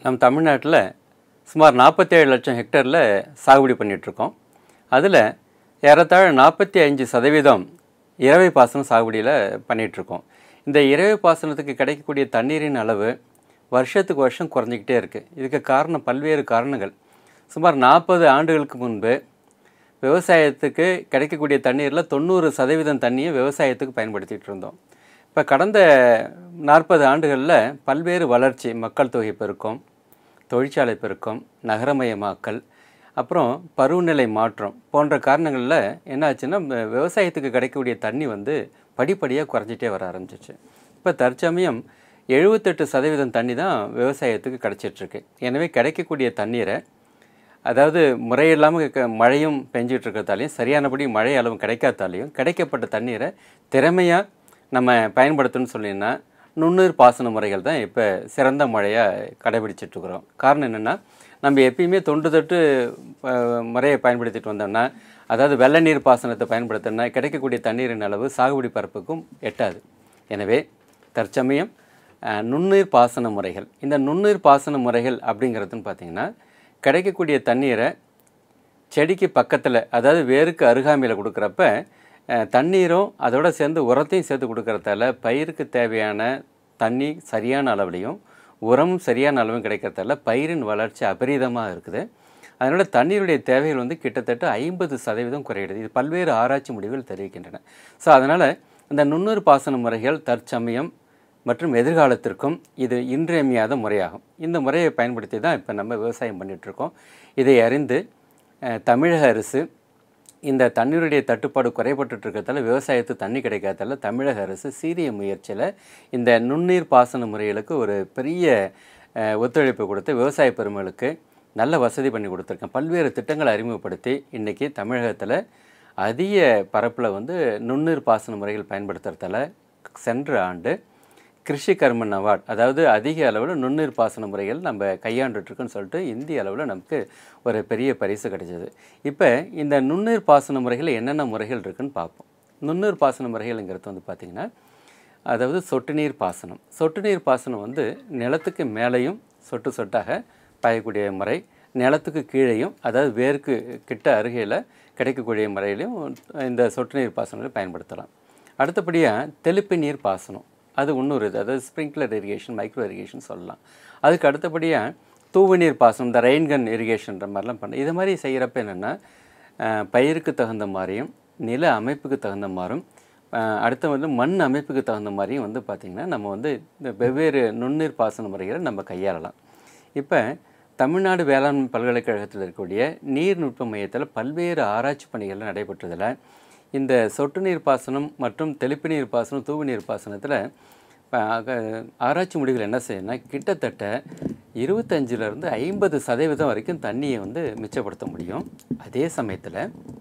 நம்ம தமிழ்நாட்டில் சுமார் நாற்பத்தேழு லட்சம் ஹெக்டரில் சாகுபடி பண்ணிகிட்ருக்கோம் அதில் ஏறத்தாழ நாற்பத்தி அஞ்சு சதவீதம் இரவை பாசனம் சாகுபடியில் பண்ணிகிட்ருக்கோம் இந்த இரவை பாசனத்துக்கு கிடைக்கக்கூடிய தண்ணீரின் அளவு வருஷத்துக்கு வருஷம் குறைஞ்சிக்கிட்டே இருக்குது இதுக்கு காரணம் பல்வேறு காரணங்கள் சுமார் நாற்பது ஆண்டுகளுக்கு முன்பு விவசாயத்துக்கு கிடைக்கக்கூடிய தண்ணீரில் தொண்ணூறு சதவீதம் தண்ணியை விவசாயத்துக்கு பயன்படுத்திகிட்டு இருந்தோம் இப்போ கடந்த நாற்பது ஆண்டுகளில் பல்வேறு வளர்ச்சி மக்கள் தொகை பெருக்கம் தொழிற்சாலை பெருக்கம் நகரமயமாக்கல் அப்புறம் பருவநிலை மாற்றம் போன்ற காரணங்களில் என்னாச்சுன்னா வ- விவசாயத்துக்கு கிடைக்கக்கூடிய தண்ணி வந்து படிப்படியாக குறைஞ்சிட்டே வர ஆரம்பிச்சிச்சு இப்போ தற்சமயம் எழுபத்தெட்டு சதவீதம் தண்ணி தான் விவசாயத்துக்கு கிடைச்சிட்ருக்கு எனவே கிடைக்கக்கூடிய தண்ணீரை அதாவது முறையில்லாமல் க- மழையும் பெஞ்சிட்டு இருக்கிறதாலையும் சரியானபடி மழை அளவும் கிடைக்காதாலையும் கிடைக்கப்பட்ட தண்ணீரை திறமையாக நம்ம பயன்படுத்தணும்னு சொன்னீங்கன்னா நுண்ணீர் பாசன முறைகள் தான் இப்போ சிறந்த முறையாக கடைபிடிச்சிட்ருக்குறோம் காரணம் என்னென்னா நம்ம எப்பயுமே தொண்டு தொட்டு அஹ், முறையை பயன்படுத்திட்டு வந்தோம்னா அதாவது வெள்ள நீர் பாசனத்தை பயன்படுத்தினா கிடைக்கக்கூடிய தண்ணீரின் அளவு சாகுபடி பரப்புக்கும் எட்டாது எனவே தற்சமயம் அஹ், நுண்ணீர் பாசன முறைகள் இந்த நுண்ணீர் பாசன முறைகள் அப்படிங்கிறதுன்னு பார்த்தீங்கன்னா கிடைக்கக்கூடிய தண்ணீரை செடிக்கு பக்கத்தில் அதாவது வேருக்கு அருகாமையில் கொடுக்குறப்ப அஹ், தண்ணீரும் அதோட சேர்ந்து உரத்தையும் சேர்த்து கொடுக்கறதால பயிருக்கு தேவையான தண்ணி சரியான அளவுலையும் உரமும் சரியான அளவும் கிடைக்கிறதால பயிரின் வளர்ச்சி அபரீதமாக இருக்குது அதனால் தண்ணீருடைய தேவைகள் வந்து கிட்டத்தட்ட ஐம்பது சதவீதம் குறையிடுது இது பல்வேறு ஆராய்ச்சி முடிவுகள் தெரிவிக்கின்றன ஸோ அதனால் இந்த நுண்ணூறு பாசன முறைகள் தற்சமயம் மற்றும் எதிர்காலத்திற்கும் இது இன்றியமையாத முறையாகும் இந்த முறையை பயன்படுத்தி தான் இப்போ நம்ம விவசாயம் பண்ணிகிட்ருக்கோம் இதை அறிந்து அஹ், தமிழக அரசு இந்த தண்ணீருடைய தட்டுப்பாடு குறைபட்டு இருக்கிறதால விவசாயத்துக்கு தண்ணி கிடைக்காதால தமிழக அரசு சீரிய முயற்சியில் இந்த நுண்ணீர் பாசன முறைகளுக்கு ஒரு பெரிய அஹ், ஒத்துழைப்பு கொடுத்து விவசாய பெருமளுக்கு நல்ல வசதி பண்ணி கொடுத்துருக்கேன் பல்வேறு திட்டங்களை அறிமுகப்படுத்தி இன்றைக்கி தமிழகத்தில் அதிக பரப்பில் வந்து நுண்ணீர் பாசன முறைகள் பயன்படுத்துறதால சென்ற ஆண்டு கிருஷி கர்மன் அவார்ட் அதாவது அதிக அளவில் நுண்ணீர் பாசன முறைகள் நம்ம கையாண்டுட்ருக்குன்னு சொல்லிட்டு இந்திய அளவில் நமக்கு ஒரு பெரிய பரிசு கிடைச்சது இப்போ இந்த நுண்ணீர் பாசன முறைகள் என்னென்ன முறைகள் இருக்குன்னு பார்ப்போம் நுண்ணீர் பாசன முறைகள்ங்கிறது வந்து பார்த்திங்கன்னா அதாவது சொட்டு நீர் பாசனம் சொட்டு நீர் பாசனம் வந்து நிலத்துக்கு மேலேயும் சொட்டு சொட்டாக பாயக்கூடிய முறை நிலத்துக்கு கீழேயும் அதாவது வேருக்கு கிட்ட அருகையில் கிடைக்கக்கூடிய முறையிலையும் இந்த சொட்டு நீர் பாசனங்களை பயன்படுத்தலாம் அடுத்தபடியாக தெளிப்பு நீர் பாசனம் அது இன்னொரு இது அதாவது ஸ்ப்ரிங்க்லர் இரிகேஷன் மைக்ரோ இரிகேஷன் சொல்லலாம் அதுக்கு அடுத்தபடியாக தூவு நீர் பாசனம் இந்த ரெயின்கன் இரிகேஷன்ற மாதிரிலாம் பண்ண இது மாதிரி செய்கிறப்ப என்னென்னா பயிருக்கு தகுந்த மாதிரியும் நில அமைப்புக்கு தகுந்த மாதிரியும் அஹ், அடுத்து வந்து மண் அமைப்புக்கு தகுந்த மாதிரியும் வந்து பார்த்திங்கன்னா நம்ம வந்து இந்த வெவ்வேறு நுண்ணீர் பாசன முறைகளை நம்ம கையாளலாம் இப்போ தமிழ்நாடு வேளாண் பல்கலைக்கழகத்தில் இருக்கக்கூடிய நீர்நுட்ப மையத்தில் பல்வேறு ஆராய்ச்சி பணிகள் நடைபெற்றதில் இந்த சொட்டு நீர் பாசனம் மற்றும் தெளிப்பு நீர் பாசனம் தூவு நீர் பாசனத்தில் இப்போ அக- ஆராய்ச்சி முடிவுகள் என்ன செய்யணும்னா கிட்டத்தட்ட இருபத்தஞ்சிலேருந்து ஐம்பது சதவீதம் வரைக்கும் தண்ணியை வந்து மிச்சப்படுத்த முடியும் அதே சமயத்தில்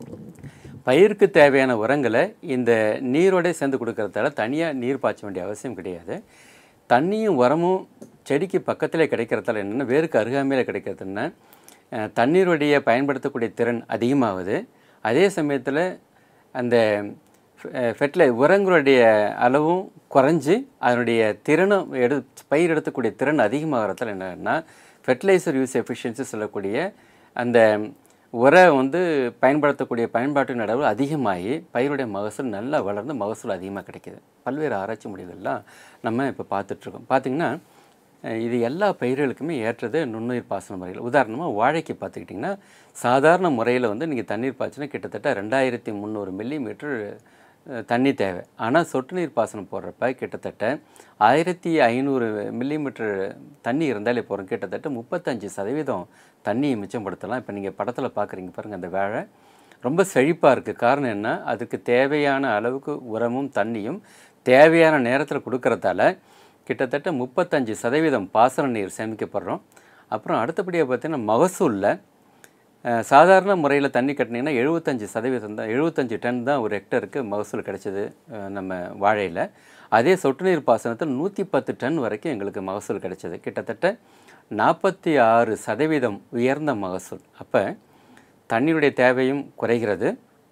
பயிருக்கு தேவையான உரங்களை இந்த நீரோட சேர்ந்து கொடுக்கறதால தனியாக நீர் பாய்ச்ச வேண்டிய அவசியம் கிடையாது தண்ணியும் உரமும் செடிக்கு பக்கத்திலே கிடைக்கிறதால என்னென்னா வேருக்கு அருகாமையில் கிடைக்கிறதுன்னா அஹ், தண்ணீருடைய பயன்படுத்தக்கூடிய திறன் அதிகமாகுது அதே சமயத்தில் அந்த ஃபெர்டிலை உரங்களுடைய அளவும் குறைஞ்சி அதனுடைய திறனும் எடு பயிர் எடுக்கக்கூடிய திறன் அதிகமாகிறதால என்னன்னா ஃபெர்டிலைசர் யூஸ் எஃபிஷியன்சி சொல்லக்கூடிய அந்த உரம் வந்து பயன்படுத்தக்கூடிய பயன்பாட்டின் அளவு அதிகமாகி பயிருடைய மகசூல் நல்லா வளர்ந்து மகசூல் அதிகமாக கிடைக்கிது பல்வேறு ஆராய்ச்சி முடிவுகள்லாம் நம்ம இப்போ பார்த்துட்ருக்கோம் பார்த்திங்கன்னா அஹ் இது எல்லா பயிர்களுக்குமே ஏற்றது நுண்ணுயிர் பாசன முறைகள் உதாரணமாக வாழைக்கு பார்த்துக்கிட்டிங்கன்னா சாதாரண முறையில் வந்து நீங்கள் தண்ணீர் பாய்ச்சினா கிட்டத்தட்ட ரெண்டாயிரத்தி முந்நூறு மில்லி மீட்டர் தண்ணி தேவை ஆனால் சொட்டு நீர் பாசனம் போடுறப்ப கிட்டத்தட்ட ஆயிரத்தி ஐநூறு மில்லிமீட்டர் தண்ணி இருந்தாலே போகிறோம் கிட்டத்தட்ட முப்பத்தஞ்சு சதவீதம் தண்ணியை மிச்சப்படுத்தலாம் இப்போ நீங்கள் படத்தில் பார்க்குறீங்க பாருங்கள் அந்த வாழை ரொம்ப செழிப்பாக இருக்குது காரணம் என்ன அதுக்கு தேவையான அளவுக்கு உரமும் தண்ணியும் தேவையான நேரத்தில் கொடுக்கறதால கிட்டத்தட்ட முப்பத்தஞ்சு சதவீதம் பாசன நீர் சேமிக்கப்படுறோம் அப்புறம் அடுத்தபடியாக பார்த்தீங்கன்னா மகசூலில் அஹ், சாதாரண முறையில் தண்ணி கட்டினீங்கன்னா எழுபத்தஞ்சு சதவீதம் தான் எழுபத்தஞ்சு டன் தான் ஒரு ஹெக்டருக்கு மகசூல் கிடைச்சது அஹ், நம்ம வாழையில் அதே சொட்டு நீர் பாசனத்தில் நூற்றி பத்து டன் வரைக்கும் எங்களுக்கு மகசூல் கிடைச்சது கிட்டத்தட்ட நாற்பத்தி ஆறு சதவீதம் உயர்ந்த மகசூல் அப்போ தண்ணீருடைய தேவையும் குறைகிறது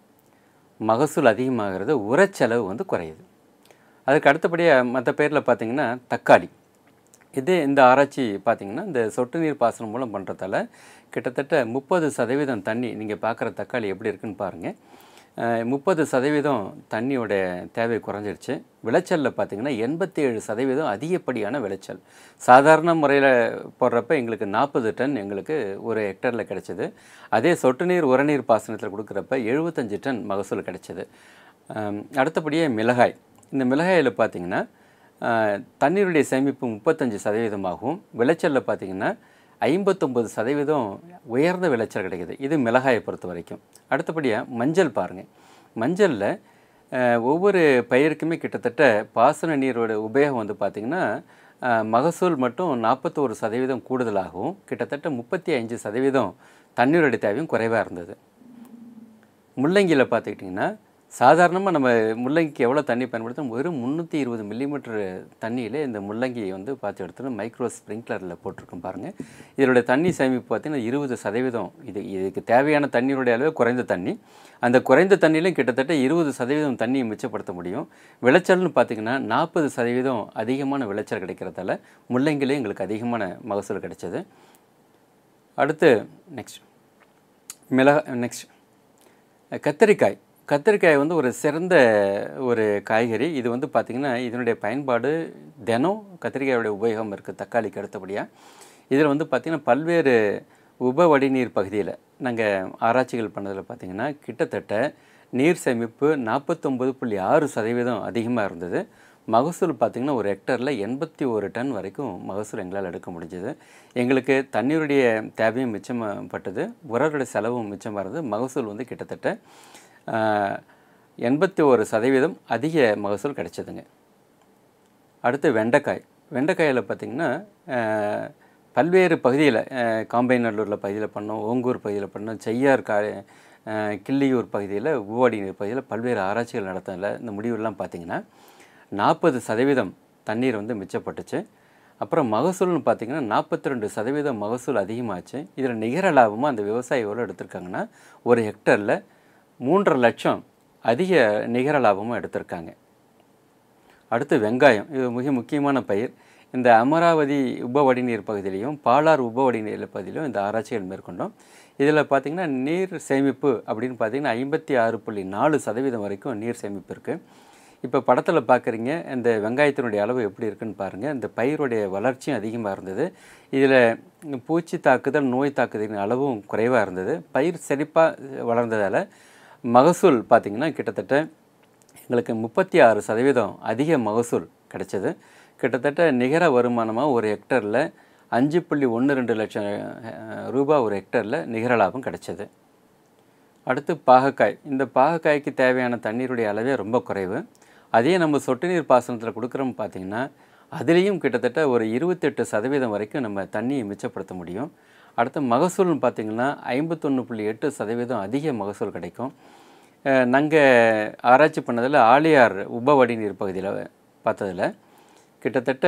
மகசூல் அதிகமாகிறது உரச்செலவு வந்து குறையுது அதுக்கு அடுத்தபடியாக மற்ற பேரில் பார்த்தீங்கன்னா தக்காளி இதே இந்த ஆராய்ச்சி பார்த்திங்கன்னா இந்த சொட்டு நீர் பாசனம் மூலம் பண்ணுறதால கிட்டத்தட்ட முப்பது சதவீதம் தண்ணி நீங்கள் பார்க்குற தக்காளி எப்படி இருக்குன்னு பாருங்கள் முப்பது சதவீதம் தண்ணியோட தேவை குறைஞ்சிருச்சு விளைச்சலில் பார்த்திங்கன்னா எண்பத்தி ஏழு சதவீதம் அதிகப்படியான விளைச்சல் சாதாரண முறையில் போடுறப்ப எங்களுக்கு நாற்பது டன் எங்களுக்கு ஒரு ஹெக்டரில் கிடைச்சிது அதே சொட்டு நீர் உரநீர் பாசனத்தில் கொடுக்குறப்ப எழுபத்தஞ்சு டன் மகசூல் கிடைச்சிது அடுத்தபடியே மிளகாய் இந்த மிளகாயில் பார்த்திங்கன்னா தண்ணீருடைய சேமிப்பு முப்பத்தஞ்சு சதவீதமாகவும் விளைச்சலில் பார்த்திங்கன்னா ஐம்பத்தொம்பது சதவீதம் உயர்ந்த விளைச்சல் கிடைக்குது இது மிளகாயை பொறுத்த வரைக்கும் அடுத்தபடியாக மஞ்சள் பாருங்கள் மஞ்சளில் ஒவ்வொரு பயிருக்குமே கிட்டத்தட்ட பாசன நீரோட உபயோகம் வந்து பார்த்திங்கன்னா மகசூல் மட்டும் நாற்பத்தோரு சதவீதம் கூடுதலாகவும் கிட்டத்தட்ட முப்பத்தி அஞ்சு சதவீதம் தண்ணீருடைய தேவையும் குறைவாக இருந்தது முள்ளங்கியில் பார்த்துக்கிட்டிங்கன்னா சாதாரணமாக நம்ம முள்ளங்கிக்கு எவ்வளோ தண்ணி பயன்படுத்தும் வெறும் முந்நூற்றி இருபது மில்லிமீட்டர் தண்ணியில் இந்த முள்ளங்கி வந்து பார்த்து எடுத்துகிட்டு மைக்ரோ ஸ்ப்ரிங்க்லரில் போட்டிருக்கோம் பாருங்கள் இதனுடைய தண்ணி சேமிப்பு பார்த்திங்கன்னா இருபது சதவீதம் இது இதுக்கு தேவையான தண்ணீருடைய அளவு குறைந்த தண்ணி அந்த குறைந்த தண்ணியிலும் கிட்டத்தட்ட இருபது சதவீதம் தண்ணியை மிச்சப்படுத்த முடியும் விளைச்சல்னு பார்த்திங்கன்னா நாற்பது சதவீதம் அதிகமான விளைச்சல் கிடைக்கிறதால முள்ளங்கிலே எங்களுக்கு அதிகமான மகசூல் கிடைச்சது அடுத்து நெக்ஸ்ட் மிளகா நெக்ஸ்ட் கத்தரிக்காய் கத்திரிக்காய் வந்து ஒரு சிறந்த ஒரு காய்கறி இது வந்து பார்த்திங்கன்னா இதனுடைய பயன்பாடு தினம் கத்திரிக்காயோடைய உபயோகம் இருக்குது தக்காளிக்கு அடுத்தபடியாக இதில் வந்து பார்த்திங்கன்னா பல்வேறு உப வடிநீர் பகுதியில் நாங்கள் ஆராய்ச்சிகள் பண்ணதில் பார்த்திங்கன்னா கிட்டத்தட்ட நீர் சேமிப்பு நாற்பத்தொம்பது புள்ளி ஆறு சதவீதம் அதிகமாக இருந்தது மகசூல் பார்த்திங்கன்னா ஒரு ஹெக்டரில் எண்பத்தி ஒரு டன் வரைக்கும் மகசூல் எங்களால் எடுக்க முடிஞ்சது எங்களுக்கு தண்ணீருடைய தேவையும் மிச்சப்பட்டது உரருடைய செலவும் மிச்சமாக இருந்தது மகசூல் வந்து கிட்டத்தட்ட எண்பத்தி ஒரு சதவீதம் அதிக மகசூல் கிடைச்சதுங்க அடுத்து வெண்டைக்காய் வெண்டைக்காயில் பார்த்திங்கன்னா பல்வேறு பகுதியில் காம்பைநல்லூரில் பகுதியில் பண்ணோம் ஓங்கூர் பகுதியில் பண்ணோம் செய்யார் கா கிள்ளியூர் பகுதியில் உவாடி நீர் பகுதியில் பல்வேறு ஆராய்ச்சிகள் நடத்ததில் இந்த முடிவுலாம் பார்த்திங்கன்னா நாற்பது சதவீதம் தண்ணீர் வந்து மிச்சப்பட்டுச்சு அப்புறம் மகசூல்னு பார்த்திங்கன்னா நாற்பத்தி ரெண்டு சதவீதம் மகசூல் அதிகமாச்சு இதில் நிகர லாபமாக அந்த விவசாயி எவ்வளோ எடுத்திருக்காங்கன்னா ஒரு ஹெக்டரில் மூன்றரை லட்சம் அதிக நிகர லாபமும் எடுத்திருக்காங்க அடுத்து வெங்காயம் இது மிக முக்கியமான பயிர் இந்த அமராவதி உப வடிநீர் பகுதியிலையும் பாலார் உப வடிநீர் பகுதியிலும் இந்த ஆராய்ச்சிகள் மேற்கொண்டோம் இதில் பார்த்திங்கன்னா நீர் சேமிப்பு அப்படின்னு பார்த்திங்கன்னா ஐம்பத்தி ஆறு புள்ளி நாலு சதவீதம் வரைக்கும் நீர் சேமிப்பு இருக்குது இப்போ படத்தில் பார்க்குறீங்க இந்த வெங்காயத்தினுடைய அளவு எப்படி இருக்குன்னு பாருங்கள் இந்த பயிருடைய வளர்ச்சியும் அதிகமாக இருந்தது இதில் பூச்சி தாக்குதல் நோய் தாக்குதலின் அளவும் குறைவாக இருந்தது பயிர் செழிப்பாக வளர்ந்ததால் மகசூல் பார்த்திங்கன்னா கிட்டத்தட்ட எங்களுக்கு முப்பத்தி ஆறு சதவீதம் அதிக மகசூல் கிடைச்சது கிட்டத்தட்ட நிகர வருமானமாக ஒரு ஹெக்டரில் அஞ்சு புள்ளி ஒன்று ரெண்டு லட்சம் ரூபாய் ஒரு ஹெக்டரில் நிகர லாபம் கிடைச்சது அடுத்து பாகக்காய் இந்த பாகக்காய்க்கு தேவையான தண்ணீருடைய அளவே ரொம்ப குறைவு அதே நம்ம சொட்டு நீர் பாசனத்தில் கொடுக்குறோம் பார்த்திங்கன்னா அதுலேயும் கிட்டத்தட்ட ஒரு இருபத்தெட்டு சதவீதம் வரைக்கும் நம்ம தண்ணியை மிச்சப்படுத்த முடியும் அடுத்து மகசூல்னு பார்த்திங்கன்னா ஐம்பத்தொன்று புள்ளி எட்டு சதவீதம் அதிக மகசூல் கிடைக்கும் நாங்கள் ஆராய்ச்சி பண்ணதில் ஆலியார் உப வடிநீர் பகுதியில் பார்த்ததில் கிட்டத்தட்ட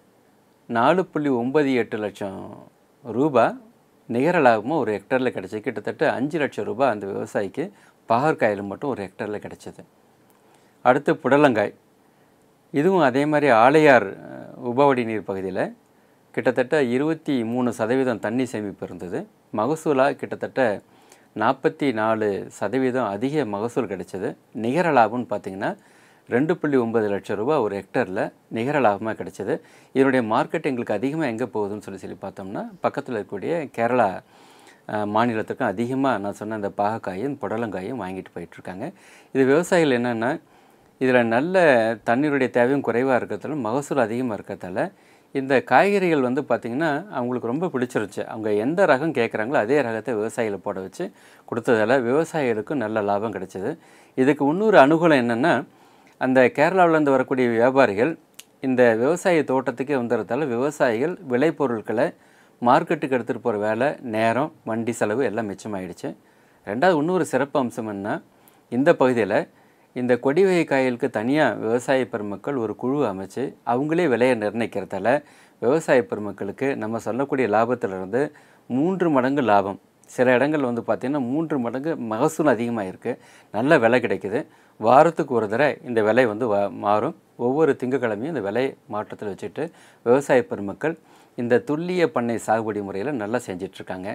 நாலு புள்ளி ஒம்பது எட்டு லட்சம் ரூபா நிகர லாபமாக ஒரு ஹெக்டரில் கிடச்சி கிட்டத்தட்ட அஞ்சு லட்சம் ரூபாய் அந்த விவசாயிக்கு பாகற்காயில் மட்டும் ஒரு ஹெக்டரில் கிடச்சிது அடுத்து புடலங்காய் இதுவும் அதே மாதிரி ஆலையார் உபவடி நீர் பகுதியில் கிட்டத்தட்ட இருபத்தி மூணு சதவீதம் தண்ணி சேமிப்பு இருந்தது மகசூலாக கிட்டத்தட்ட நாற்பத்தி நாலு சதவீதம் அதிக மகசூல் கிடைச்சது நிகர லாபம்னு பார்த்திங்கன்னா ரெண்டு புள்ளி ஒம்பது லட்சம் ரூபா ஒரு ஹெக்டரில் நிகர லாபமாக கிடைச்சது இதனுடைய மார்க்கெட் எங்களுக்கு அதிகமாக எங்கே போகுதுன்னு சொல்லி சொல்லி பார்த்தோம்னா பக்கத்தில் இருக்கக்கூடிய கேரளா மாநிலத்துக்கும் அதிகமாக நான் சொன்ன அந்த பாகக்காயும் புடலங்காயும் வாங்கிட்டு போயிட்டுருக்காங்க இது விவசாயிகள் என்னென்னா இதில் நல்ல தண்ணீருடைய தேவையும் குறைவாக இருக்கிறதால மகசூல் அதிகமாக இருக்கிறதால இந்த காய்கறிகள் வந்து பார்த்திங்கன்னா அவங்களுக்கு ரொம்ப பிடிச்சிருச்சு அவங்க எந்த ரகம் கேட்குறாங்களோ அதே ரகத்தை விவசாயிகளை போட வச்சு கொடுத்ததால விவசாயிகளுக்கும் நல்ல லாபம் கிடைச்சிது இதுக்கு இன்னொரு அனுகூலம் என்னென்னா அந்த கேரளாவிலேருந்து வரக்கூடிய வியாபாரிகள் இந்த விவசாய தோட்டத்துக்கே வந்துடுறதால விவசாயிகள் விளைபொருட்களை மார்க்கெட்டுக்கு எடுத்துகிட்டு போகிற வேலை நேரம் வண்டி செலவு எல்லாம் மிச்சமாயிடுச்சு ரெண்டாவது இன்னொரு சிறப்பு அம்சம் என்ன இந்த பகுதியில் இந்த கொடி வகை காய்களுக்கு தனியாக விவசாய பெருமக்கள் ஒரு குழு அமைச்சு அவங்களே விலையை நிர்ணயிக்கிறதால விவசாய பெருமக்களுக்கு நம்ம சொல்லக்கூடிய லாபத்திலிருந்து மூன்று மடங்கு லாபம் சில இடங்கள் வந்து பார்த்திங்கன்னா மூன்று மடங்கு மகசூல் அதிகமாக இருக்குது நல்ல விலை கிடைக்குது வாரத்துக்கு ஒரு தடவை இந்த விலை வந்து வ மாறும் ஒவ்வொரு திங்கக்கிழமையும் இந்த விலை மாற்றத்தில் வச்சுட்டு விவசாய பெருமக்கள் இந்த துல்லிய பண்ணை சாகுபடி முறையில் நல்லா செஞ்சிட்ருக்காங்க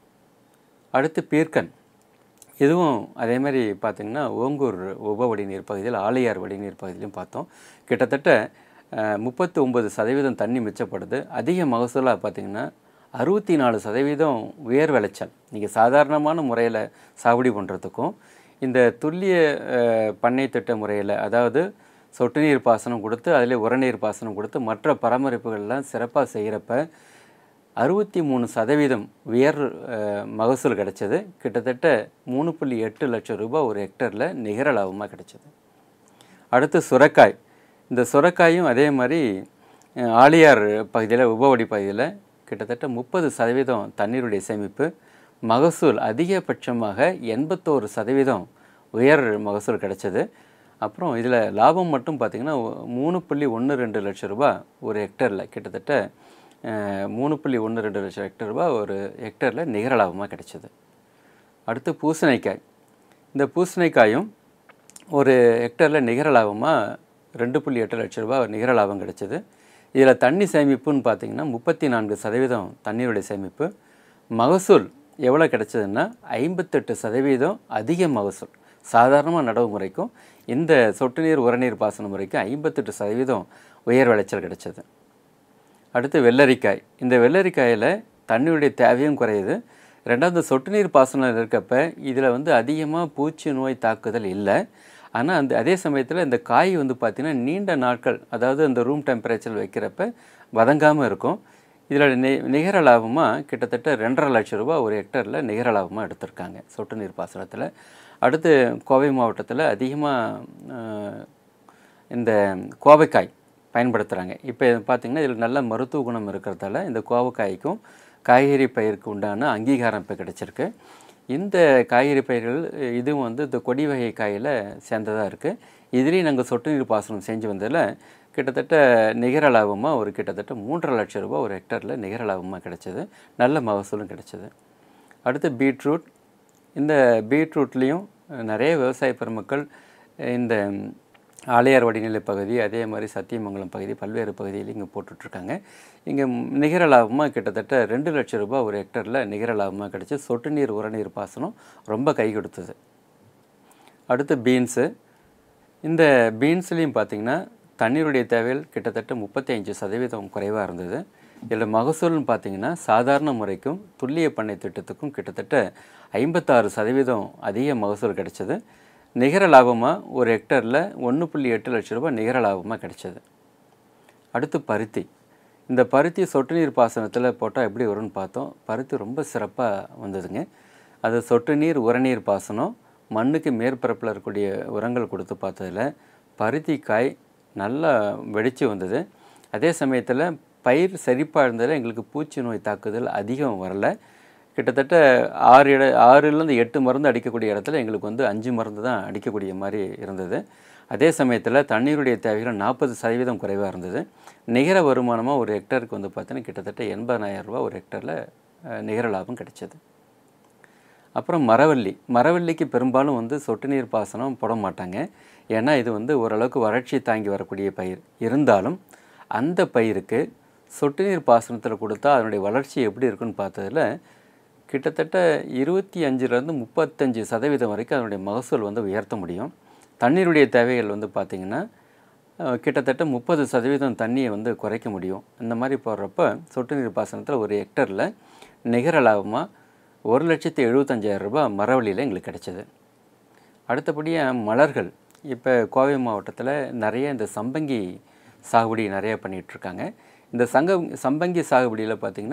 அடுத்து பீர்க்கன் இதுவும் அதே மாதிரி பார்த்திங்கன்னா ஓங்கூர் உப வடிநீர் பகுதியில் ஆலையார் வடிநீர் பகுதியிலையும் பார்த்தோம் கிட்டத்தட்ட முப்பத்தி ஒம்பது சதவீதம் தண்ணி மிச்சப்படுது அதிக மகசூலாக பார்த்திங்கன்னா அறுபத்தி நாலு சதவீதம் உயர் விளைச்சல் நீங்கள் சாதாரணமான முறையில் சாகுபடி பண்ணுறதுக்கும் இந்த துல்லிய அஹ், பண்ணை திட்ட முறையில் அதாவது சொட்டு நீர் பாசனம் கொடுத்து அதில் உரநீர் பாசனம் கொடுத்து மற்ற பராமரிப்புகள்லாம் சிறப்பாக செய்கிறப்ப அறுபத்தி மூணு சதவீதம் உயர் அஹ், மகசூல் கிடைச்சது கிட்டத்தட்ட மூணு புள்ளி எட்டு லட்சம் ரூபாய் ஒரு ஹெக்டரில் நிகர லாபமாக கிடைச்சது அடுத்து சுரக்காய் இந்த சுரக்காயும் அதே மாதிரி அஹ், ஆழியார் பகுதியில் உபவடி பகுதியில் கிட்டத்தட்ட முப்பது சதவீதம் தண்ணீருடைய சேமிப்பு மகசூல் அதிகபட்சமாக எண்பத்தோரு சதவீதம் உயர் மகசூல் கிடைச்சது அப்புறம் இதில் லாபம் மட்டும் பார்த்திங்கன்னா மூணு புள்ளி ஒன்று ரெண்டு லட்சம் ரூபாய் ஒரு ஹெக்டரில் கிட்டத்தட்ட அஹ், மூணு புள்ளி ஒன்று ரெண்டு லட்சம் ஹெக்டர் ரூபாய் ஒரு ஹெக்டரில் நிகர லாபமாக கிடைச்சது அடுத்து பூசணிக்காய் இந்த பூசணிக்காயும் ஒரு ஹெக்டரில் நிகர லாபமாக ரெண்டு புள்ளி எட்டு லட்ச ரூபாய் நிகர லாபம் கிடைச்சது இதில் தண்ணி சேமிப்புன்னு பார்த்தீங்கன்னா முப்பத்தி நான்கு சதவீதம் தண்ணீருடைய சேமிப்பு மகசூல் எவ்வளோ கிடைச்சதுன்னா ஐம்பத்தெட்டு சதவீதம் அதிக மகசூல் சாதாரணமாக நடவு முறைக்கும் இந்த சொட்டு நீர் உரநீர் பாசன முறைக்கும் ஐம்பத்தெட்டு சதவீதம் உயர் விளைச்சல் கிடைச்சது அடுத்து வெள்ளரிக்காய் இந்த வெள்ளரிக்காயில் தண்ணியுடைய தேவையும் குறையுது ரெண்டாவது சொட்டு நீர் பாசனம் இருக்கப்ப இதில் வந்து அதிகமாக பூச்சி நோய் தாக்குதல் இல்லை ஆனால் அந்த அதே சமயத்தில் இந்த காய் வந்து பார்த்திங்கன்னா நீண்ட நாட்கள் அதாவது இந்த ரூம் டெம்பரேச்சர் வைக்கிறப்ப வதங்காமல் இருக்கும் இதில் நி நிகர லாபமாக கிட்டத்தட்ட ரெண்டரை லட்சம் ரூபாய் ஒரு ஹெக்டரில் நிகர லாபமாக எடுத்திருக்காங்க சொட்டு நீர் பாசனத்தில் அடுத்து கோவை மாவட்டத்தில் அதிகமாக இந்த கோவைக்காய் பயன்படுத்துகிறாங்க இப்போ பார்த்திங்கன்னா இதில் நல்ல மருத்துவ குணம் இருக்கிறதால இந்த கோவைக்காய்க்கும் காய்கறி பயிருக்கு உண்டான அங்கீகாரம் இப்போ கிடச்சிருக்கு இந்த காய்கறி பயிர்கள் இதுவும் வந்து இந்த கொடி வகை காயில் சேர்ந்ததாக இருக்குது இதுலேயும் நாங்கள் சொட்டு நீர் பாசனம் செஞ்சு வந்ததில் கிட்டத்தட்ட நிகர லாபமாக ஒரு கிட்டத்தட்ட மூன்றரை லட்சம் ரூபாய் ஒரு ஹெக்டரில் நிகர லாபமாக கிடைச்சது நல்ல மகசூலும் கிடைச்சது அடுத்து பீட்ரூட் இந்த பீட்ரூட்லேயும் நிறைய விவசாய பெருமக்கள் இந்த ஆலையார் வடிநிலை பகுதி அதே மாதிரி சத்தியமங்கலம் பகுதி பல்வேறு பகுதியில் இங்கே போட்டுட்ருக்காங்க இங்கே நிகர லாபமாக கிட்டத்தட்ட ரெண்டு லட்சம் ரூபாய் ஒரு ஹெக்டரில் நிகர லாபமாக கிடச்சி சொட்டு நீர் உரநீர் பாசனம் ரொம்ப கை கொடுத்தது அடுத்து பீன்ஸு இந்த பீன்ஸ்லேயும் பார்த்திங்கன்னா தண்ணீருடைய தேவைகள் கிட்டத்தட்ட முப்பத்தி அஞ்சு சதவீதம் குறைவாக இருந்தது இதில் மகசூல்னு பார்த்தீங்கன்னா சாதாரண முறைக்கும் துல்லிய பண்ணை திட்டத்துக்கும் கிட்டத்தட்ட ஐம்பத்தாறு சதவீதம் அதிக மகசூல் கிடைச்சது நிகர லாபமாக ஒரு ஹெக்டரில் ஒன்று புள்ளி எட்டு லட்ச ரூபாய் நிகர லாபமாக கிடைச்சது அடுத்து பருத்தி இந்த பருத்தி சொட்டு நீர் பாசனத்தில் போட்டால் எப்படி வரும்னு பார்த்தோம் பருத்தி ரொம்ப சிறப்பாக வந்ததுங்க அது சொட்டு நீர் உரநீர் பாசனம் மண்ணுக்கு மேற்பரப்பில் இருக்கக்கூடிய உரங்கள் கொடுத்து பார்த்ததில் பருத்தி காய் நல்லா வெடித்து வந்தது அதே சமயத்தில் பயிர் செழிப்பாக இருந்ததில் எங்களுக்கு பூச்சி நோய் தாக்குதல் அதிகம் வரல கிட்டத்தட்ட ஆறு இட ஆறுலேருந்து எட்டு மருந்து அடிக்கக்கூடிய இடத்துல எங்களுக்கு வந்து அஞ்சு மருந்து தான் அடிக்கக்கூடிய மாதிரி இருந்தது அதே சமயத்தில் தண்ணீருடைய தேவைகள் நாற்பது சதவீதம் குறைவாக இருந்தது நிகர வருமானமாக ஒரு ஹெக்டருக்கு வந்து பார்த்தீங்கன்னா கிட்டத்தட்ட எண்பதாயிரம் ரூபா ஒரு ஹெக்டரில் அஹ், நிகர லாபம் கிடைச்சது அப்புறம் மரவள்ளி மரவள்ளிக்கு பெரும்பாலும் வந்து சொட்டு நீர் பாசனம் போட மாட்டாங்க ஏன்னா இது வந்து ஓரளவுக்கு வறட்சி தாங்கி வரக்கூடிய பயிர் இருந்தாலும் அந்த பயிருக்கு சொட்டு நீர் பாசனத்தில் கொடுத்தா அதனுடைய வளர்ச்சி எப்படி இருக்குன்னு பார்த்ததுல கிட்டத்தட்ட இருபத்தி அஞ்சுலேருந்து முப்பத்தஞ்சு சதவீதம் வரைக்கும் அதனுடைய மகசூல் வந்து உயர்த்த முடியும் தண்ணீருடைய தேவைகள் வந்து பார்த்திங்கன்னா அஹ், கிட்டத்தட்ட முப்பது சதவீதம் தண்ணியை வந்து குறைக்க முடியும் இந்த மாதிரி போடுறப்ப சொட்டு நீர் பாசனத்தில் ஒரு ஹெக்டரில் நிகர லாபமாக ஒரு லட்சத்தி எழுபத்தஞ்சாயிரம் ரூபாய் மரவள்ளியில் எங்களுக்கு கிடைச்சது அடுத்தபடியாக மலர்கள் இப்போ கோவை மாவட்டத்தில் நிறைய இந்த சம்பங்கி சாகுபடி நிறைய பண்ணிகிட்ருக்காங்க இந்த சங்க சம்பங்கி சாகுபடியில் பார்த்திங்கன்னா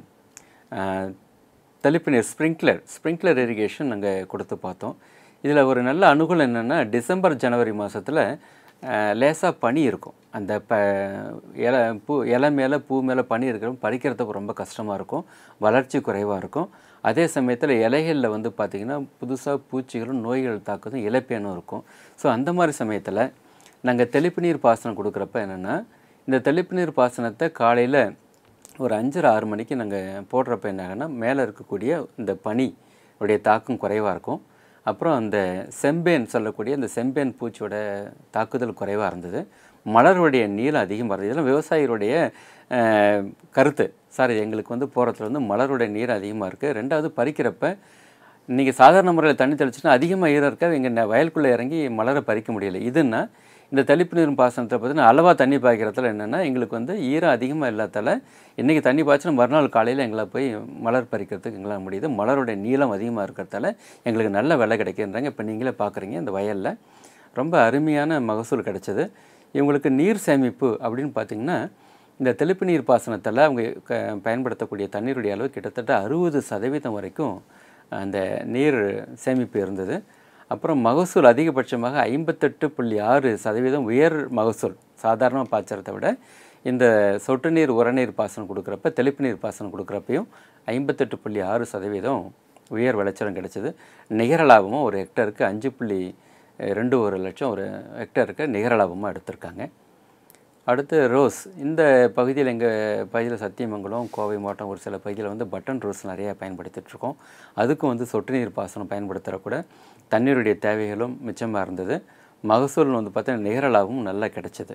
நாங்கள் தெளிப்பு நீர் ஸ்ப்ரிங்க்லர் ஸ்ப்ரிங்க்லர் இரிகேஷன் நாங்கள் கொடுத்து பார்த்தோம் இதில் ஒரு நல்ல அனுகூலம் என்னென்னா டிசம்பர் ஜனவரி மாதத்தில் லேசாக பனி இருக்கும் அந்த ப இலை பூ இலை மேலே பூ மேலே பனி இருக்கிறப்ப பறிக்கிறதுக்கு ரொம்ப கஷ்டமாக இருக்கும் வளர்ச்சி குறைவாக இருக்கும் அதே சமயத்தில் இலைகளில் வந்து பார்த்திங்கன்னா புதுசாக பூச்சிகளும் நோய்கள் தாக்குதும் இலைப்பேனும் இருக்கும் ஸோ அந்த மாதிரி சமயத்தில் நாங்கள் தெளிப்பு நீர் பாசனம் கொடுக்குறப்ப என்னென்னா இந்த தெளிப்பு நீர் பாசனத்தை காலையில் ஒரு அஞ்சரை ஆறு மணிக்கு நாங்கள் போடுறப்ப என்ன ஆகுன்னா மேலே இருக்கக்கூடிய இந்த பனி உடைய தாக்கம் குறைவாக இருக்கும் அப்புறம் அந்த செம்பேன் சொல்லக்கூடிய அந்த செம்பேன் பூச்சியோட தாக்குதல் குறைவாக இருந்தது மலருடைய நீளம் அதிகமாக இருந்தது இதெல்லாம் விவசாயிகளுடைய அஹ், கருத்து சார் எங்களுக்கு வந்து போகிறதுல வந்து மலருடைய நீர் அதிகமாக இருக்குது ரெண்டாவது பறிக்கிறப்ப நீங்கள் சாதாரண முறையில் தண்ணி தெளிச்சுன்னா அதிகமாக ஈரம் இருக்க எங்கள் வயலுக்குள்ளே இறங்கி மலரை பறிக்க முடியல இதுன்னா இந்த தெளிப்பு நீர் பாசனத்தை பார்த்தீங்கன்னா அளவாக தண்ணி பாய்க்கிறதுல என்னென்னா எங்களுக்கு வந்து ஈரம் அதிகமாக இல்லாதால இன்றைக்கி தண்ணி பாய்ச்சினா மறுநாள் காலையில் எங்களால் போய் மலர் பறிக்கிறதுக்கு எங்களால் முடியுது மலருடைய நீளம் அதிகமாக இருக்கிறதால எங்களுக்கு நல்ல விலை கிடைக்குன்றாங்க இப்போ நீங்களே பார்க்குறீங்க இந்த வயலில் ரொம்ப அருமையான மகசூல் கிடைச்சது இவங்களுக்கு நீர் சேமிப்பு அப்படின்னு பார்த்தீங்கன்னா இந்த தெளிப்பு நீர் பாசனத்தில் அவங்க க பயன்படுத்தக்கூடிய தண்ணீருடைய அளவு கிட்டத்தட்ட அறுபது சதவீதம் வரைக்கும் அந்த நீர் சேமிப்பு இருந்தது அப்புறம் மகசூல் அதிகபட்சமாக ஐம்பத்தெட்டு புள்ளி ஆறு சதவீதம் உயர் மகசூல் சாதாரணமாக பாய்ச்சறதை விட இந்த சொட்டு நீர் உரநீர் பாசனம் கொடுக்குறப்ப தெளிப்பு நீர் பாசனம் கொடுக்குறப்பையும் ஐம்பத்தெட்டு புள்ளி ஆறு சதவீதம் உயர் விளைச்சலும் கிடைச்சது நிகர லாபமும் ஒரு ஹெக்டருக்கு அஞ்சு புள்ளி ரெண்டு ஒரு லட்சம் ஒரு ஹெக்டருக்கு நிகர லாபமாக எடுத்திருக்காங்க அடுத்து ரோஸ் இந்த பகுதியில் எங்கள் பகுதியில் சத்தியமங்கலம் கோவை மாவட்டம் ஒரு சில பகுதியில் வந்து பட்டன் ரோஸ் நிறையா பயன்படுத்திட்டு இருக்கோம் அதுக்கும் வந்து சொட்டு நீர் பாசனம் பயன்படுத்துகிற கூட தண்ணீருடைய தேவைகளும் மிச்சமாக இருந்தது மகசூல் வந்து பார்த்தீங்கன்னா நிகர லாபமும் நல்லா கிடைச்சது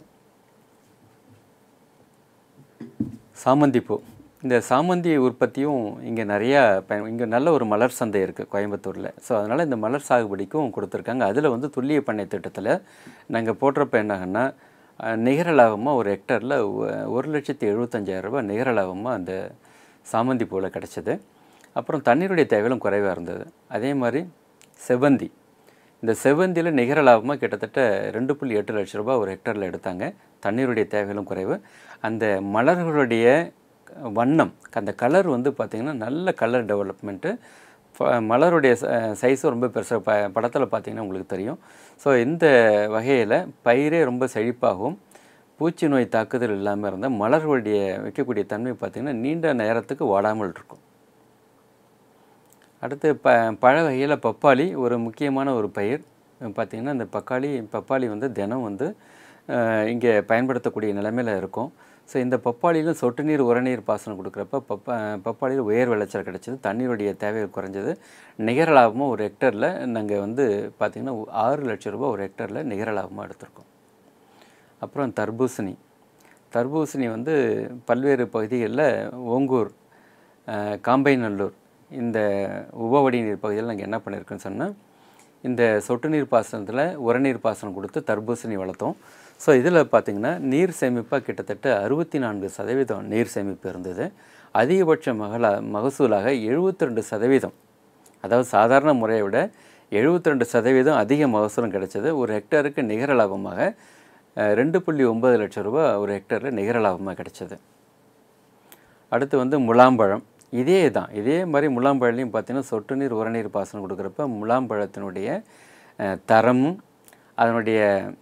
சாமந்தி பூ இந்த சாமந்தி உற்பத்தியும் இங்கே நிறையா பயன் இங்கே நல்ல ஒரு மலர் சந்தை இருக்குது கோயம்புத்தூரில் ஸோ அதனால் இந்த மலர் சாகுபடிக்கும் கொடுத்துருக்காங்க அதில் வந்து துல்லிய பண்ணை திட்டத்தில் நாங்கள் போடுறப்ப என்னாகன்னா அஹ், நிகர லாபமாக ஒரு ஹெக்டரில் ஒரு லட்சத்தி எழுபத்தஞ்சாயிரம் ரூபாய் நிகர லாபமாக அந்த சாமந்தி பூவில் கிடச்சிது அப்புறம் தண்ணீருடைய தேவைகளும் குறைவாக இருந்தது அதே மாதிரி செவ்வந்தி இந்த செவ்வந்தியில் நிகர லாபமாக கிட்டத்தட்ட ரெண்டு புள்ளி எட்டு லட்ச ரூபாய் ஒரு ஹெக்டரில் எடுத்தாங்க தண்ணீருடைய தேவைகளும் குறைவு அந்த மலர்களுடைய வண்ணம் அந்த கலர் வந்து பார்த்திங்கன்னா நல்ல கலர் டெவலப்மெண்ட்டு மலருடைய சைஸும் ரொம்ப பெருசாக ப படத்தில் பார்த்தீங்கன்னா உங்களுக்கு தெரியும் ஸோ இந்த வகையில் பயிரே ரொம்ப செழிப்பாகவும் பூச்சி நோய் தாக்குதல் இல்லாமல் இருந்தால் மலர்களுடைய வைக்கக்கூடிய தன்மை பார்த்திங்கன்னா நீண்ட நேரத்துக்கு வாடாமல் இருக்கும் அடுத்து ப பழ வகையில் பப்பாளி ஒரு முக்கியமான ஒரு பயிர் பார்த்திங்கன்னா இந்த பக்காளி பப்பாளி வந்து தினம் வந்து இங்கே பயன்படுத்தக்கூடிய நிலைமையில் இருக்கும் ஸோ இந்த பப்பாளியிலும் சொட்டு நீர் உரநீர் பாசனம் கொடுக்குறப்ப பப்பா பப்பாளியில் உயர் விளைச்சல் கிடச்சிது தண்ணீருடைய தேவை குறைஞ்சது நிகர லாபமாக ஒரு ஹெக்டரில் நாங்கள் வந்து பார்த்திங்கன்னா ஆறு லட்சம் ரூபாய் ஒரு ஹெக்டரில் நிகர லாபமாக எடுத்திருக்கோம் அப்புறம் தர்பூசணி தர்பூசணி வந்து பல்வேறு பகுதிகளில் ஓங்கூர் அஹ், காம்பைநல்லூர் இந்த உபவடி நீர் பகுதியில் நாங்கள் என்ன பண்ணியிருக்கோன்னு சொன்னால் இந்த சொட்டு நீர் பாசனத்தில் உரநீர் பாசனம் கொடுத்து தர்பூசணி வளர்த்தோம் ஸோ இதில் பார்த்திங்கன்னா நீர் சேமிப்பாக கிட்டத்தட்ட அறுபத்தி நான்கு சதவீதம் நீர் சேமிப்பு இருந்தது அதிகபட்ச மகளா மகசூலாக எழுபத்தி ரெண்டு சதவீதம் அதாவது சாதாரண முறையை விட எழுபத்தி ரெண்டு சதவீதம் அதிக மகசூலம் கிடைச்சது ஒரு ஹெக்டருக்கு நிகர லாபமாக அஹ், ரெண்டு புள்ளி ஒன்பது லட்சம் ரூபாய் ஒரு ஹெக்டரில் நிகர லாபமாக கிடைச்சது அடுத்து வந்து முலாம்பழம் இதே தான் இதே மாதிரி முலாம்பழம்லையும் பார்த்தீங்கன்னா சொட்டு நீர் உரநீர் பாசனம் கொடுக்குறப்ப முலாம்பழத்தினுடைய அஹ், தரமும் அதனுடைய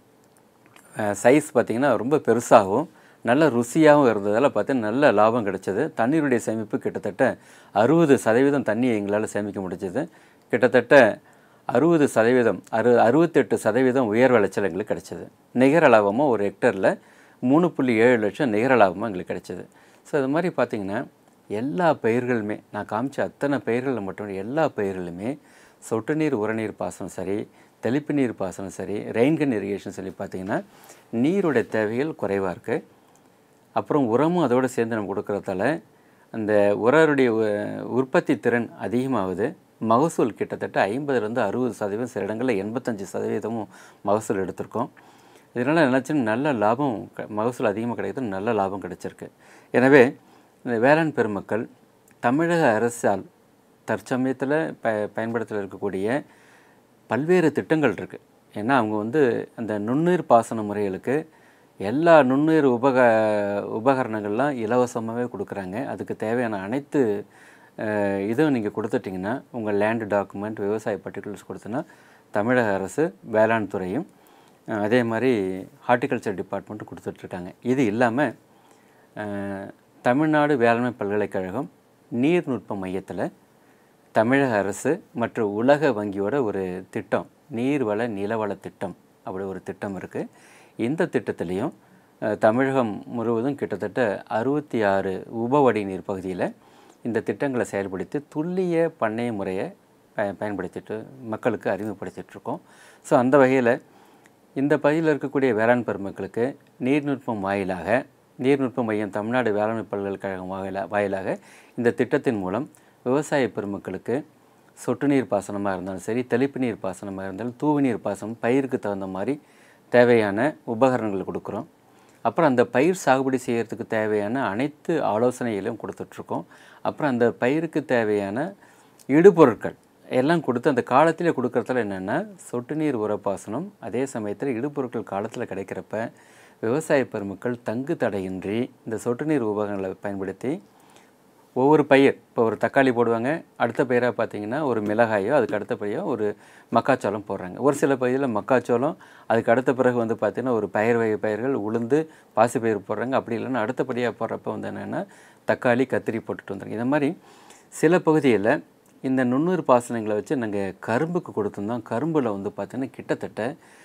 சைஸ் பார்த்திங்கன்னா ரொம்ப பெருசாகவும் நல்ல ருசியாகவும் இருந்ததால் பார்த்தீங்கன்னா நல்ல லாபம் கிடைச்சது தண்ணீருடைய சேமிப்பு கிட்டத்தட்ட அறுபது சதவீதம் தண்ணி எங்களால் சேமிக்க முடிஞ்சது கிட்டத்தட்ட அறுபது சதவீதம் அறு அறுபத்தெட்டு சதவீதம் உயர் விளைச்சல் எங்களுக்கு கிடைச்சது நிகர லாபமாக ஒரு ஹெக்டரில் மூணு புள்ளி ஏழு லட்சம் நிகர லாபமாக எங்களுக்கு கிடைச்சது ஸோ இது மாதிரி பார்த்திங்கன்னா எல்லா பயிர்களுமே நான் காமிச்ச அத்தனை பயிர்களில் மட்டும் இல்ல, எல்லா பயிர்களுமே சொட்டு நீர் உரநீர் பாசனம் சரி தெளிப்பு நீர் பாசனம் சரி ரெயின்கன் இரிகேஷன் சொல்லி பார்த்திங்கன்னா நீருடைய தேவைகள் குறைவாக இருக்குது அப்புறம் உரமும் அதோடு சேர்ந்து நம்ம கொடுக்குறதால அந்த உரருடைய உ- உற்பத்தி திறன் அதிகமாகுது மகசூல் கிட்டத்தட்ட ஐம்பதுலேருந்து அறுபது சதவீதம் சில இடங்களில் எண்பத்தஞ்சு சதவீதமும் மகசூல் எடுத்திருக்கோம் இதனால் என்னாச்சுன்னா நல்ல லாபம் க- மகசூல் அதிகமாக கிடைக்கிறது நல்ல லாபம் கிடைச்சிருக்கு எனவே இந்த வேளாண் பெருமக்கள் தமிழக அரசால் தற்சமயத்தில் ப பயன்படுத்தல இருக்கக்கூடிய பல்வேறு திட்டங்கள் இருக்குது ஏன்னா அவங்க வந்து அந்த நுண்ணுயிர் பாசன முறைகளுக்கு எல்லா நுண்ணுயிர் உபக உபகரணங்கள்லாம் இலவசமாகவே கொடுக்குறாங்க அதுக்கு தேவையான அனைத்து அஹ், இதுவும் நீங்கள் கொடுத்துட்டிங்கன்னா உங்கள் லேண்டு டாக்குமெண்ட் விவசாய பர்டிகுலர்ஸ் கொடுத்தனா தமிழக அரசு வேளாண் துறையும் அஹ், அதே மாதிரி ஹார்ட்டிகல்ச்சர் டிபார்ட்மெண்ட்டும் கொடுத்துட்ருக்காங்க இது இல்லாமல் அஹ், தமிழ்நாடு வேளாண்மை பல்கலைக்கழகம் நீர்நுட்ப மையத்தில் தமிழக அரசு மற்றும் உலக வங்கியோட ஒரு திட்டம் நீர்வள நிலவள திட்டம் அப்படி ஒரு திட்டம் இருக்குது இந்த திட்டத்துலேயும் அஹ், தமிழகம் முழுவதும் கிட்டத்தட்ட அறுபத்தி ஆறு உபவடி நீர் பகுதியில் இந்த திட்டங்களை செயல்படுத்தி துல்லிய பண்ணைய முறையை ப பயன்படுத்திட்டு மக்களுக்கு அறிமுகப்படுத்திட்டு இருக்கோம் ஸோ அந்த வகையில் இந்த பகுதியில் இருக்கக்கூடிய வேளாண் பெருமக்களுக்கு நீர்நுட்பம் வாயிலாக நீர்நுட்ப மையம் தமிழ்நாடு வேளாண்மை பல்கலைக்கழகம் வாயிலா வாயிலாக இந்த திட்டத்தின் மூலம் விவசாய பெருமக்களுக்கு சொட்டு நீர் பாசனமாக இருந்தாலும் சரி தெளிப்பு நீர் பாசனமாக இருந்தாலும் தூவு நீர் பாசனம் பயிருக்கு தகுந்த மாதிரி தேவையான உபகரணங்கள் கொடுக்குறோம் அப்புறம் அந்த பயிர் சாகுபடி செய்கிறதுக்கு தேவையான அனைத்து ஆலோசனைகளையும் கொடுத்துட்ருக்கோம் அப்புறம் அந்த பயிருக்கு தேவையான இடுபொருட்கள் எல்லாம் கொடுத்து அந்த காலத்திலே கொடுக்கறதுல என்னென்னா சொட்டு நீர் உரப்பாசனம் அதே சமயத்தில் இடுபொருட்கள் காலத்தில் கிடைக்கிறப்ப விவசாய பெருமக்கள் தங்கு தடையின்றி இந்த சொட்டு நீர் உபகரணங்களை பயன்படுத்தி ஒவ்வொரு பயிர் இப்போ ஒரு தக்காளி போடுவாங்க அடுத்த பயிராக பார்த்தீங்கன்னா ஒரு மிளகாயோ அதுக்கு அடுத்த பயிரோ ஒரு மக்காச்சோளம் போடுறாங்க ஒரு சில பகுதியில் மக்காச்சோளம் அதுக்கு அடுத்த பிறகு வந்து பார்த்திங்கன்னா ஒரு பயிர் வகை பயிர்கள் உளுந்து பாசி பயிர் போடுறாங்க அப்படி இல்லைன்னா அடுத்தபடியாக போடுறப்ப வந்து என்னென்னா தக்காளி கத்திரி போட்டுட்டு வந்துடுங்க இந்த மாதிரி சில பகுதியில் இந்த நுண்ணூர் பாசனங்களை வச்சு நாங்கள் கரும்புக்கு கொடுத்துருந்தோம் கரும்பில் வந்து பார்த்திங்கன்னா கிட்டத்தட்ட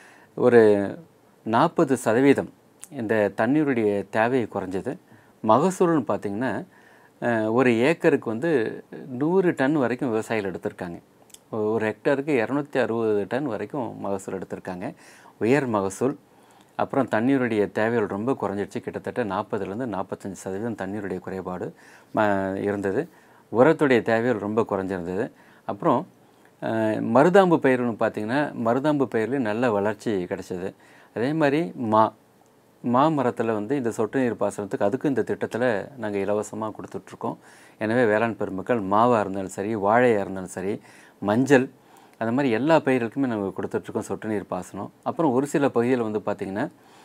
ஒரு நாற்பது சதவீதம் இந்த தண்ணீருடைய தேவை குறைஞ்சது மகசூல்னு பார்த்திங்கன்னா அஹ், ஒரு ஏக்கருக்கு வந்து நூறு டன் வரைக்கும் விவசாயிகள் எடுத்திருக்காங்க ஒ- ஒரு ஹெக்டருக்கு இரநூத்தி அறுபது டன் வரைக்கும் மகசூல் எடுத்திருக்காங்க உயர் மகசூல் அப்புறம் தண்ணீருடைய தேவைகள் ரொம்ப குறைஞ்சிடுச்சு கிட்டத்தட்ட நாற்பதுலேருந்து நாற்பத்தஞ்சு சதவீதம் தண்ணீருடைய குறைபாடு ம இருந்தது உரத்துடைய தேவைகள் ரொம்ப குறைஞ்சிருந்தது அப்புறம் அஹ், மருதாம்பு பயிர்னு பார்த்திங்கன்னா மருதாம்பு பயிர்லேயும் நல்ல வளர்ச்சி கிடைச்சது அதே மாதிரி மா மாமரத்தில் வந்து இந்த சொட்டு நீர் பாசனத்துக்கு அதுக்கும் இந்த திட்டத்தில் நாங்கள் இலவசமாக கொடுத்துட்ருக்கோம் எனவே வேளாண் பெருமக்கள் மாவாக இருந்தாலும் சரி வாழையாக இருந்தாலும் சரி மஞ்சள் அந்த மாதிரி எல்லா பயிர்களுக்குமே நாங்கள் கொடுத்துட்ருக்கோம் சொட்டு நீர் பாசனம் அப்புறம் ஒரு சில பகுதியில் வந்து பார்த்திங்கன்னா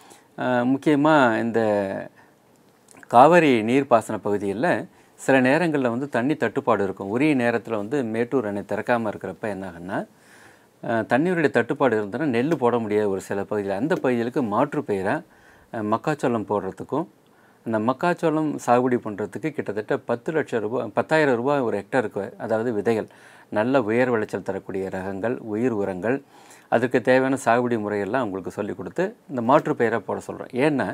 முக்கியமாக இந்த காவிரி நீர்ப்பாசன பகுதியில் சில நேரங்களில் வந்து தண்ணி தட்டுப்பாடு இருக்கும் உரிய நேரத்தில் வந்து மேட்டூர் அணை திறக்காமல் இருக்கிறப்ப என்னாகுன்னா அஹ், தண்ணீருடைய தட்டுப்பாடு இருந்ததுன்னா நெல் போட முடியாத ஒரு சில பகுதியில் அந்த பகுதிகளுக்கு மாற்று பயிராக மக்காச்சோளம் போடுறதுக்கும் அந்த மக்காச்சோளம் சாகுபடி பண்ணுறதுக்கு கிட்டத்தட்ட பத்து லட்சம் ரூபாய் பத்தாயிரம் ரூபாய் ஒரு ஹெக்டருக்கு அதாவது விதைகள் நல்ல உயர் விளைச்சல் தரக்கூடிய ரகங்கள் உயிர் உரங்கள் அதுக்கு தேவையான சாகுபடி முறையெல்லாம் உங்களுக்கு சொல்லிக் கொடுத்து இந்த மாற்று பயிராக போட சொல்கிறோம் ஏன்னா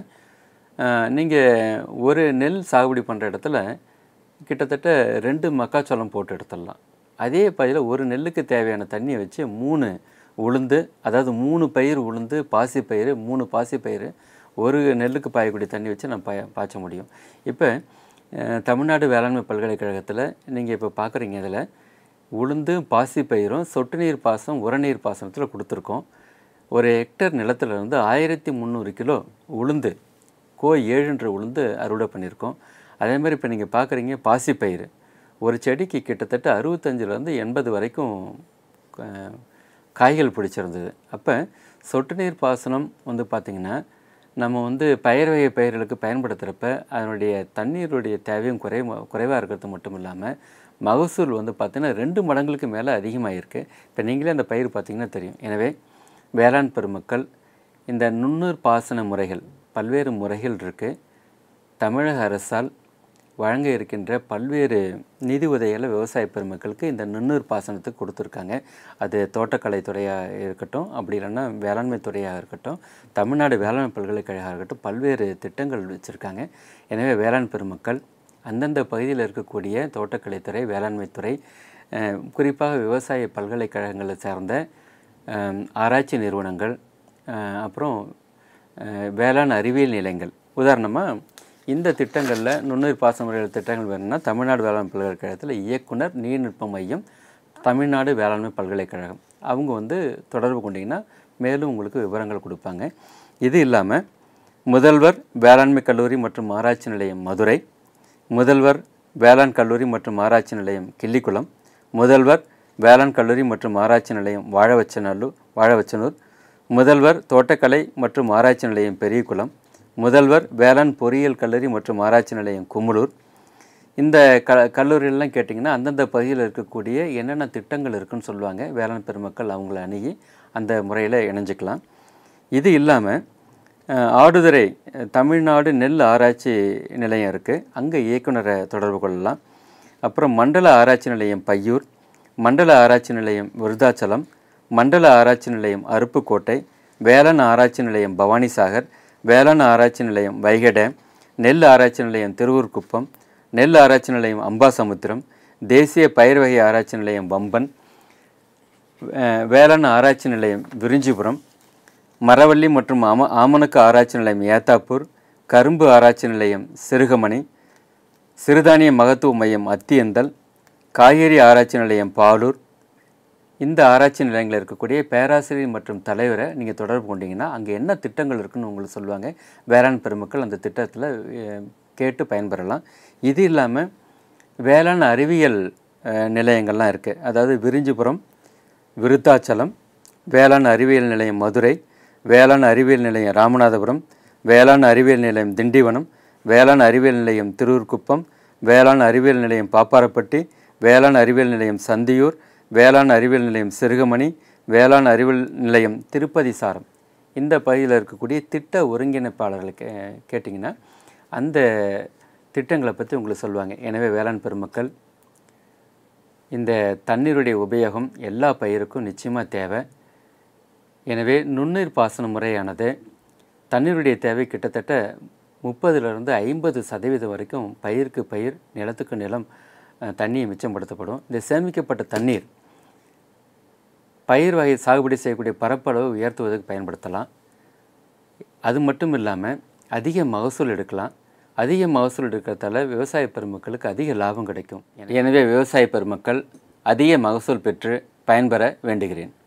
நீங்கள் ஒரு நெல் சாகுபடி பண்ணுற இடத்துல கிட்டத்தட்ட ரெண்டு மக்காச்சோளம் போட்டு எடுத்துடலாம் அதே பயிரில் ஒரு நெல்லுக்கு தேவையான தண்ணியை வச்சு மூணு உளுந்து அதாவது மூணு பயிர் உளுந்து பாசி பயிர் மூணு பாசி பயிர் ஒரு நெல்லுக்கு பாயக்கூடிய தண்ணி வச்சு நம்ம பாய பாய்ச்ச முடியும் இப்போ அஹ், தமிழ்நாடு வேளாண்மை பல்கலைக்கழகத்தில் நீங்கள் இப்போ பார்க்குறீங்க இதில் உளுந்து பாசி பயிரும் சொட்டு நீர் பாசனம் உரநீர் பாசனத்தில் கொடுத்துருக்கோம் ஒரு ஹெக்டர் நிலத்துல இருந்து ஆயிரத்தி முந்நூறு கிலோ உளுந்து கோ ஏழுன்ற உளுந்து அறுவடை பண்ணியிருக்கோம் அதே மாதிரி இப்போ நீங்கள் பார்க்குறீங்க பாசிப்பயிறு ஒரு செடிக்கு கிட்டத்தட்ட அறுபத்தஞ்சிலேருந்து எண்பது வரைக்கும் அஹ், காய்கள் பிடிச்சிருந்தது அப்போ சொட்டு நீர் பாசனம் வந்து பார்த்திங்கன்னா நம்ம வந்து பயிர் வகை பயிர்களுக்கு பயன்படுத்துகிறப்ப அதனுடைய தண்ணீருடைய தேவையும் குறை குறைவாக இருக்கிறது மட்டும் இல்லாமல் மகசூல் வந்து பார்த்திங்கன்னா ரெண்டு மடங்களுக்கு மேலே அதிகமாகிருக்கு இப்போ நீங்களே அந்த பயிர் பார்த்திங்கன்னா தெரியும் எனவே வேளாண் பெருமக்கள் இந்த நுண்ணூர் பாசன முறைகள் பல்வேறு முறைகள் இருக்குது தமிழக அரசால் வழங்க இருக்கின்ற பல்வேறு நிதி உதவிகளை விவசாய பெருமக்களுக்கு இந்த நுண்ணூர் பாசனத்துக்கு கொடுத்துருக்காங்க அது தோட்டக்கலை துறையாக இருக்கட்டும் அப்படி இல்லைன்னா வேளாண்மை துறையாக இருக்கட்டும் தமிழ்நாடு வேளாண்மை பல்கலைக்கழகம் இருக்கட்டும் பல்வேறு திட்டங்கள் வச்சுருக்காங்க எனவே வேளாண் பெருமக்கள் அந்தந்த பகுதியில் இருக்கக்கூடிய தோட்டக்கலைத்துறை வேளாண்மைத்துறை அஹ், குறிப்பாக விவசாய பல்கலைக்கழகங்களை சார்ந்த அஹ், ஆராய்ச்சி நிறுவனங்கள் அஹ், அப்புறம் அஹ், வேளாண் அறிவியல் நிலையங்கள் உதாரணமாக இந்த திட்டங்களில் நுண்ணுயிர் பாசன முறைகள் திட்டங்கள் வேணும்னா தமிழ்நாடு வேளாண் பல்கலைக்கழகத்தில் இயக்குனர் நீர்நுட்ப மையம் தமிழ்நாடு வேளாண்மை பல்கலைக்கழகம் அவங்க வந்து தொடர்பு கொண்டீங்கன்னா மேலும் உங்களுக்கு விவரங்கள் கொடுப்பாங்க இது இல்லாமல் முதல்வர் வேளாண்மை கல்லூரி மற்றும் ஆராய்ச்சி நிலையம் மதுரை முதல்வர் வேளாண் கல்லூரி மற்றும் ஆராய்ச்சி நிலையம் கிள்ளிக்குளம் முதல்வர் வேளாண் கல்லூரி மற்றும் ஆராய்ச்சி நிலையம் வாழவச்சநல்லூர் வாழவச்சனூர் முதல்வர் தோட்டக்கலை மற்றும் ஆராய்ச்சி நிலையம் பெரியகுளம் முதல்வர் வேளாண் பொறியியல் கல்லூரி மற்றும் ஆராய்ச்சி நிலையம் குமுளூர் இந்த க கல்லூரியெல்லாம் கேட்டிங்கன்னா அந்தந்த பகுதியில் இருக்கக்கூடிய என்னென்ன திட்டங்கள் இருக்குன்னு சொல்லுவாங்க வேளாண் பெருமக்கள் அவங்கள அணுகி அந்த முறையில் இணைஞ்சிக்கலாம் இது இல்லாமல் ஆடுதுறை அஹ், தமிழ்நாடு நெல் ஆராய்ச்சி நிலையம் இருக்குது அங்கே இயக்குனரை தொடர்பு கொள்ளலாம் அப்புறம் மண்டல ஆராய்ச்சி நிலையம் பையூர் மண்டல ஆராய்ச்சி நிலையம் விருதாச்சலம் மண்டல ஆராய்ச்சி நிலையம் அருப்புக்கோட்டை வேளாண் ஆராய்ச்சி நிலையம் பவானிசாகர் வேளாண் ஆராய்ச்சி நிலையம் வைகை டேம் நெல் ஆராய்ச்சி நிலையம் திருவூர்குப்பம் நெல் ஆராய்ச்சி நிலையம் அம்பாசமுத்திரம் தேசிய பயிர் வகை ஆராய்ச்சி நிலையம் வம்பன் அஹ், வேளாண் ஆராய்ச்சி நிலையம் விரிஞ்சிபுரம் மரவள்ளி மற்றும் ஆம ஆமணக்கு ஆராய்ச்சி நிலையம் ஏத்தாப்பூர் கரும்பு ஆராய்ச்சி நிலையம் சிறுகமணி சிறுதானிய மகத்துவ மையம் அத்தியந்தல் காய்கறி ஆராய்ச்சி நிலையம் பாலூர் இந்த ஆராய்ச்சி நிலையங்களில் இருக்கக்கூடிய பேராசிரியர் மற்றும் தலைவரை நீங்கள் தொடர்பு கொண்டீங்கன்னா அங்கே என்ன திட்டங்கள் இருக்குன்னு உங்களுக்கு சொல்லுவாங்க வேளாண் பெருமக்கள் அந்த திட்டத்தில் அஹ், கேட்டு பயன்பெறலாம் இது இல்லாமல் வேளாண் அறிவியல் அஹ், நிலையங்கள்லாம் இருக்குது அதாவது விரிஞ்சிபுரம் விருத்தாச்சலம் வேளாண் அறிவியல் நிலையம் மதுரை வேளாண் அறிவியல் நிலையம் ராமநாதபுரம் வேளாண் அறிவியல் நிலையம் திண்டிவனம் வேளாண் அறிவியல் நிலையம் திருவூர்குப்பம் வேளாண் அறிவியல் நிலையம் பாப்பாரப்பட்டி வேளாண் அறிவியல் நிலையம் சந்தியூர் வேளாண் அறிவியல் நிலையம் சிறுகமணி வேளாண் அறிவியல் நிலையம் திருப்பதி சாரம் இந்த பகுதியில் இருக்கக்கூடிய திட்ட ஒருங்கிணைப்பாளர்களை கே கேட்டிங்கன்னா அந்த திட்டங்களை பற்றி உங்களுக்கு சொல்லுவாங்க எனவே வேளாண் பெருமக்கள் இந்த தண்ணீருடைய உபயோகம் எல்லா பயிருக்கும் நிச்சயமாக தேவை எனவே நுண்ணீர் பாசன முறையானது தண்ணீருடைய தேவை கிட்டத்தட்ட முப்பதுலேருந்து ஐம்பது சதவீதம் வரைக்கும் பயிருக்கு பயிர் நிலத்துக்கு நிலம் அஹ், தண்ணியை மிச்சப்படுத்தப்படும் இந்த சேமிக்கப்பட்ட தண்ணீர் பயிர் வகை சாகுபடி செய்யக்கூடிய பரப்பளவு உயர்த்துவதற்கு பயன்படுத்தலாம் அது மட்டும் இல்லாமல் அதிக மகசூல் எடுக்கலாம் அதிக மகசூல் எடுக்கிறதால விவசாய பெருமக்களுக்கு அதிக லாபம் கிடைக்கும் எனவே விவசாய பெருமக்கள் அதிக மகசூல் பெற்று பயன்பெற வேண்டுகிறேன்